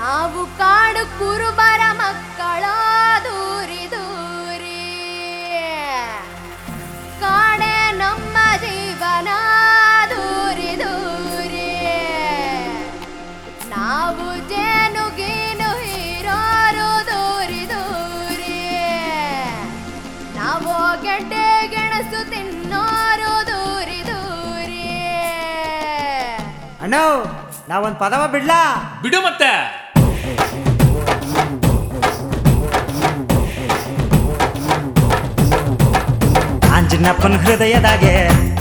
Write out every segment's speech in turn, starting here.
ನಾವು ಕಾಡು ಕುರುಬರ ಮಕ್ಕಳ ದೂರಿ ದೂರಿ ಕಾಡೆ ನಮ್ಮ ಜೀವನ ದೂರಿ ದೂರಿ ನಾವು ಜೇನು ಗೀನು ಹೀರೋರು ದೂರಿ ದೂರಿ ನಾವು ಗೆಡ್ಡೆ ಗೆಣಸು ತಿನ್ನೋರು ದೂರಿ ದೂರಿ ಅಣ್ಣ ನಾವೊಂದು ಪದವ ಬಿಡ್ಲಾ ಬಿಡು ಮತ್ತೆ ಆಂಜನಪ್ಪನ ಹೃದಯದಾಗೆ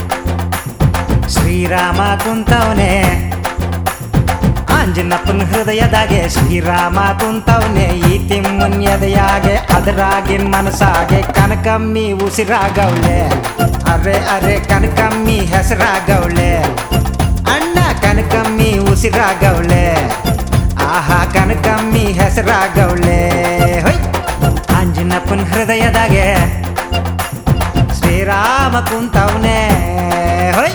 ಶ್ರೀರಾಮ ಕುಂತವನೆ ಆಂಜನಪ್ಪನ ಹೃದಯದಾಗೆ ಶ್ರೀರಾಮ ಕುಂತವನೆ ಈ ತಿಮ್ಮನ್ ಎದೆಯಾಗೆ ಅದರಾಗಿನ್ ಮನಸಾಗೆ ಕನಕಮ್ಮಿ ಉಸಿರಾಗವ್ಳೆ ಅರೆ ಅರೆ ಕನಕಮ್ಮಿ ಹೆಸರಾಗವ್ಳೆ ಅಣ್ಣ ಕನಕಮ್ಮಿ ಉಸಿರಾಗವ್ಳೆ ಆಹಾ ಕನಕಮ್ಮಿ ಹೆಸರಾಗವ್ಳೆ ಹೊಯ್ ಆಂಜನಪ್ಪನ ಹೃದಯದಾಗೆ ಶ್ರೀರಾಮ ಕುಂತವನೆ ಹೊಯ್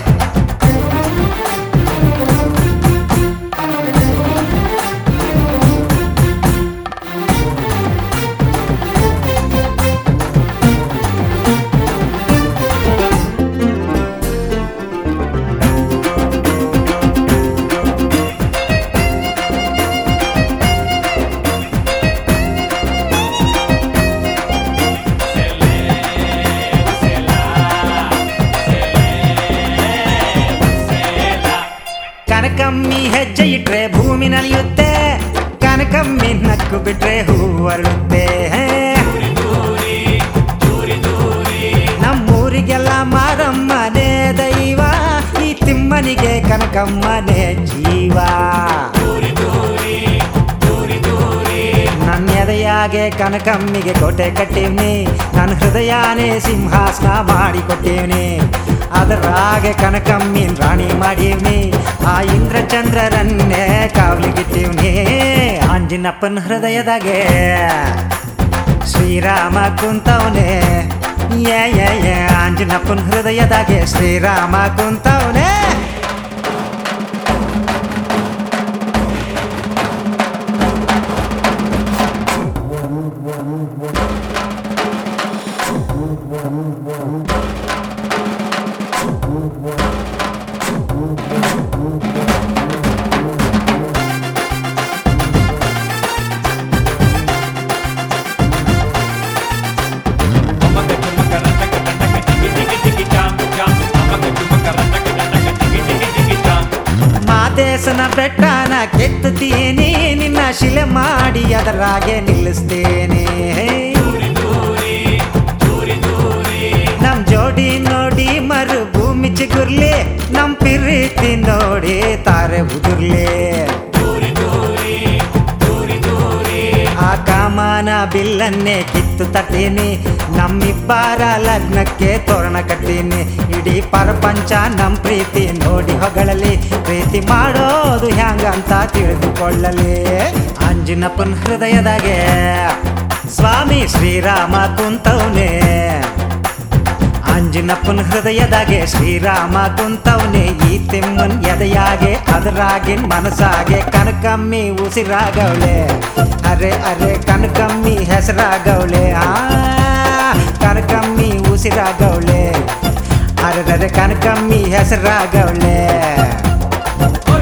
ಕನಕಮ್ಮಿ ಹೆಜ್ಜೆ ಇಟ್ರೆ ಭೂಮಿ ನಲಿಯುತ್ತೆ ಕನಕಮ್ಮಿ ನಕ್ಕು ಬಿಟ್ರೆ ಹೂ ಅರಳುತ್ತೆ ನಮ್ಮೂರಿಗೆಲ್ಲ ಮಾರಮ್ಮನೇ ದೈವ ಈ ತಿಮ್ಮನಿಗೆ ಕನಕಮ್ಮನೇ ಜೀವ ನನ್ನ ಎದೆಯಾಗೆ ಕನಕಮ್ಮಿಗೆ ಕೋಟೆ ಕಟ್ಟೀವ್ನಿ ನನ್ನ ಹೃದಯನೇ ಸಿಂಹಾಸನ ಮಾಡಿ ಕೊಟ್ಟೀವ್ನಿ ಅದರಾಗೆ ಕನಕಮ್ಮಿನ ರಾಣಿ ಮಾಡೀವ್ನಿ ಆ ಇಂದ್ರಚಂದ್ರರನ್ನೇ ಕಾವಲಿಗಿಟ್ಟೀವ್ನಿ ಆಂಜಿನಪ್ಪನ ಹೃದಯದಾಗೆ ಶ್ರೀರಾಮ ಕುಂತವನೆ ಏ ಏ ಏ ಆಂಜನಪ್ಪನ ಹೃದಯದಾಗೆ ಶ್ರೀರಾಮ ಕುಂತವನೆ ಮಾದೇಶನ ಬೆಟ್ಟನ ಕೆತ್ತುತ್ತೀನಿ ನಿನ್ನ ಶಿಲೆ ಮಾಡಿ ಅದರಾಗೆ ನಿಲ್ಲಿಸ್ತೇನೆ ನಮ್ ಜೋಡಿ ನೋಡಿ ಮರು ಭೂಮಿ ಚಿಗುರ್ಲಿ ನಮ್ ಪ್ರೀತಿ ನೋಡಿ ತಾರೆ ಉದುರ್ಲಿ ಆ ಕಾಮನ ಬಿಲ್ಲನ್ನೇ ಕಿತ್ತು ತಟ್ಟೀನಿ ನಮ್ಮಿಬ್ಬರ ಲಗ್ನಕ್ಕೆ ತೋರಣ ಕಟ್ಟೀನಿ ಇಡೀ ಪ್ರಪಂಚ ನಮ್ ಪ್ರೀತಿ ನೋಡಿ ಹೊಗಳಲಿ ಪ್ರೀತಿ ಮಾಡೋದು ಹ್ಯಾಂಗಂತ ತಿಳಿದುಕೊಳ್ಳಲಿ ಅಂಜನಪ್ಪನ ಹೃದಯದಾಗೆ ಸ್ವಾಮಿ ಶ್ರೀರಾಮ ಕುಂತವನೇ ಅಂಜನಪ್ಪನ ಹೃದಯದಾಗೆ ಶ್ರೀರಾಮ ಕುಂತವನೆ ಈ ತಿಮ್ಮನ್ ಎದೆಯಾಗೆ ಅದರಾಗಿನ್ ಮನಸಾಗೆ ಕನಕಮ್ಮಿ ಉಸಿರಾಗವಳೆ ಅರೆ ಅರೆ ಕನಕಮ್ಮಿ ಹೆಸರಾಗವಳೆ ಆ ಕನಕಮ್ಮಿ ಉಸಿರಾಗವಳೆ ಅರೆ ಅರೆ ಕನಕಮ್ಮಿ ಹೆಸರಾಗವಳೆ